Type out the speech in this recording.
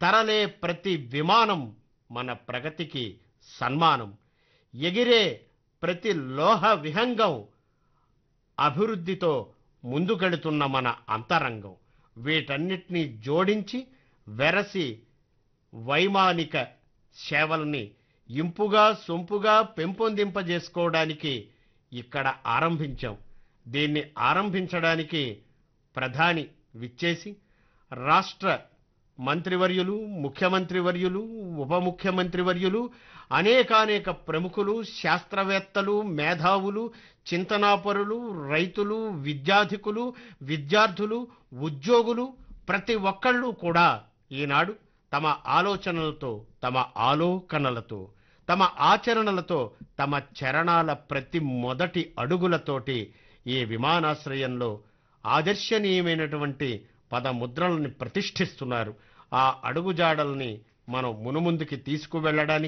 తరలే ప్రతి విమానం మన ప్రగతికి సన్మానం ఎగిరే ప్రతి లోహ విహంగం అభివృద్ధితో ముందుకెడుతున్న మన అంతరంగం వీటన్నిటినీ జోడించి వెరసి వైమానిక సేవల్ని ఇంపుగా సొంపుగా పెంపొందింపజేసుకోవడానికి ఇక్కడ ఆరంభించాం దీన్ని ఆరంభించడానికి ప్రధాని విచ్చేసి రాష్ట్ర మంత్రివర్యులు ముఖ్యమంత్రివర్యులు ఉప ముఖ్యమంత్రివర్యులు అనేకానేక ప్రముఖులు శాస్త్రవేత్తలు మేధావులు చింతనాపరులు రైతులు విద్యాధికులు విద్యార్థులు ఉద్యోగులు ప్రతి ఒక్కళ్ళు కూడా ఈనాడు తమ ఆలోచనలతో తమ ఆలోకనలతో తమ ఆచరణలతో తమ చరణాల ప్రతి మొదటి అడుగులతోటి ఈ విమానాశ్రయంలో ఆదర్శనీయమైనటువంటి పదముద్రల్ని ప్రతిష్ఠిస్తున్నారు ఆ అడుగుజాడల్ని మనం మునుముందుకి తీసుకువెళ్ళడానికి